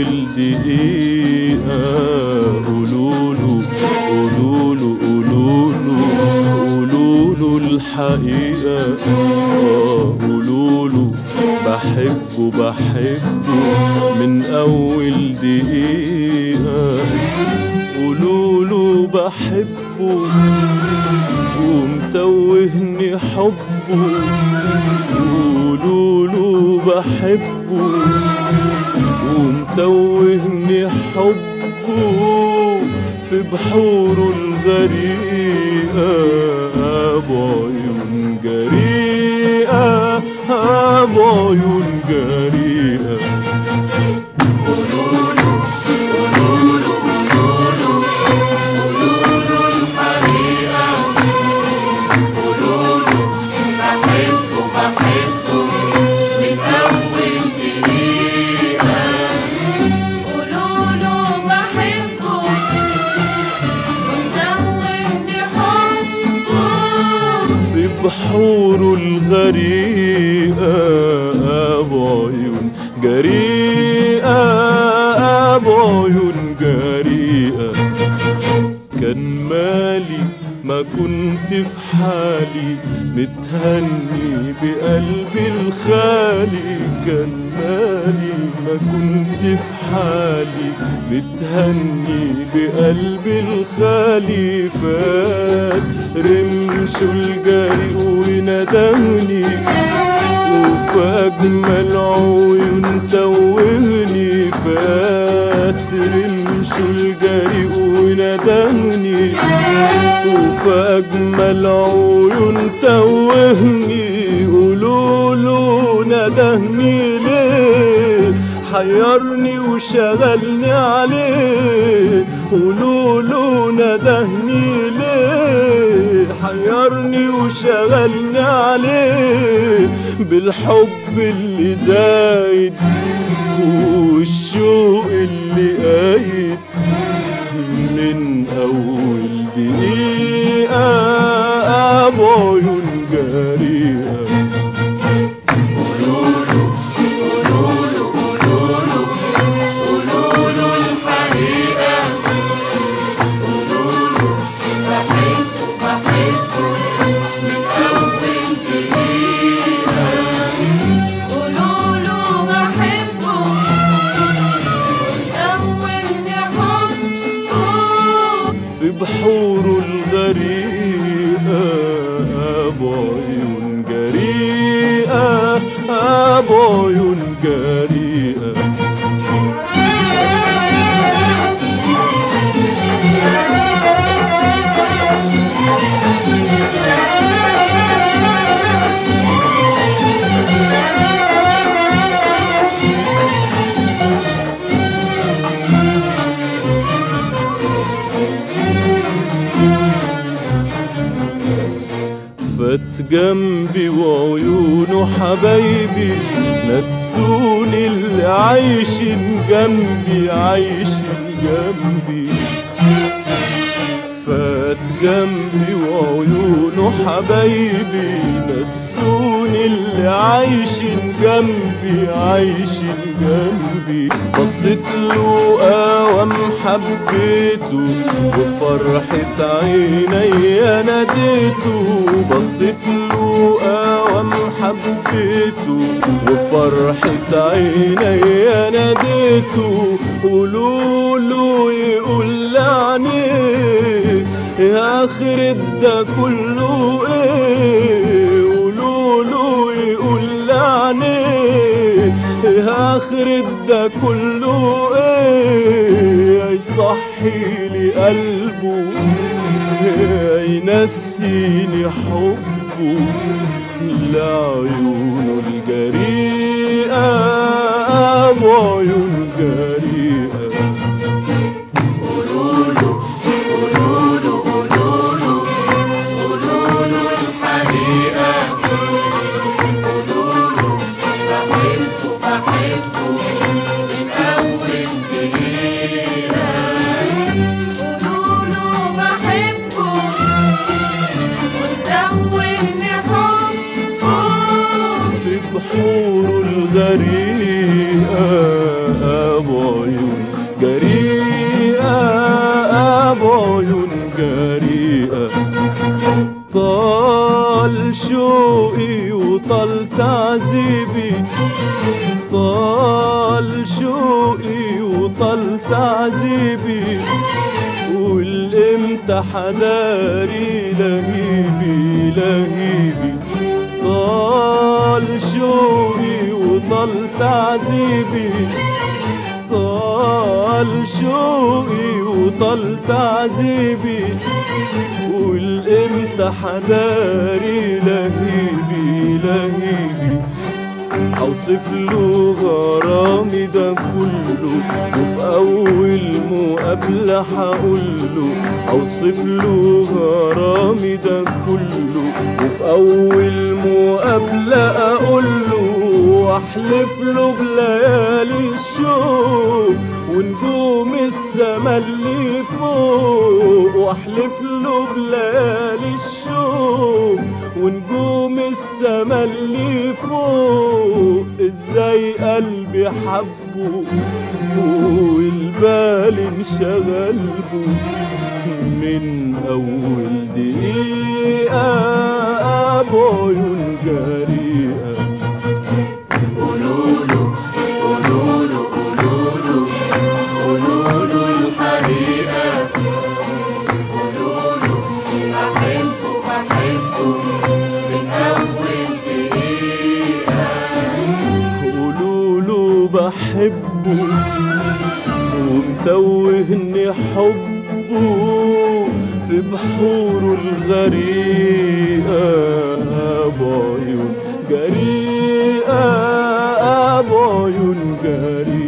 أول دقيقة قولوله قولوله قولوله قولوله الحقيقة آه قولوله بحبه بحبه من أول دقيقة قولوله بحبه ومتوهني حبه قولوله بحبه ومتوهني حبه في بحوره الغريقة بعيون جريئة بعيون جريئة بحبه بحبه من أول دقيقة قولوله بحبه ومدوني حبه في بحوره الغريقة بعيون جريئة بعيون جريئة كان مالي ما كنت في حالي متهني بقلبي الخالي كان مالي ما كنت في حالي متهني بقلبي الخالي فات رمشه الجري وندهني وفي أجمل عيون توهني فات رمشه الجري وندهني وفي أجمل عيون توهني قولوله ندهني ليه حيرني وشغلني عليه قولوله ندهني ليه حيرني وشغلني عليه بالحب اللي زايد والشوق اللي قايد من أول دقيقة بعيون جريئة قولوله الحقيقة قولوله بحبه بحبه من أول دقيقة قولوله بحبه ومدوني حبه في بحوره الغريقة بعيون جريئة بعيون جريئة فات جنبي وعيونه حبايبي نسوني اللي عايشين جنبي عايشين جنبي فات جنبي وعيونه حبايبي نسوني اللي عايشين جنبي عايشين جنبي بصيت له قوام حبيته وفرحة عيني ناديته بصيت له قوام حبيته وفرحة عيني ناديته قولوله يقول لعنيك يا آخر ده كله ايه قولوله يقول لعنيك يا آخر ده كله ايه يصحي لي قلبه ينسيني حبه لعيونه الجريئة بعيون جريئة قولوله قولوله قولوله قولوله الحقيقة قولوله بحبه بحبه من أول دقيقة قولوله بحبه ومدوني حبه بعيون جريئة بعيون جريئة طال شوقي وطال تعذيبي طال شوقي وطال تعذيبي والامتى حداري لهيبي لهيبي طال شوقي وطال تعذيبي طال شوقي وطال تعذيبي والامتى حداري لهيبي لهيبي اوصف له غرامي ده كله وفي اول مقابله هقول له اوصف له غرامي ده كله وفي اول مقابله اقول له واحلف له بليالي الشوق ونجوم السما اللي فوق واحلف له بليالي الشوق ونجوم السما اللي فوق ازاي قلبي حبه والبال انشغل به من اول دقيقه بعيون جريئه قولوله قولوله قولوله قولوله الحقيقة قولوله بحبه بحبه من أول دقيقة قولوا له بحبه ومتوهني حبه في بحوره الغريقة بعيون جريئة بعيون جريئة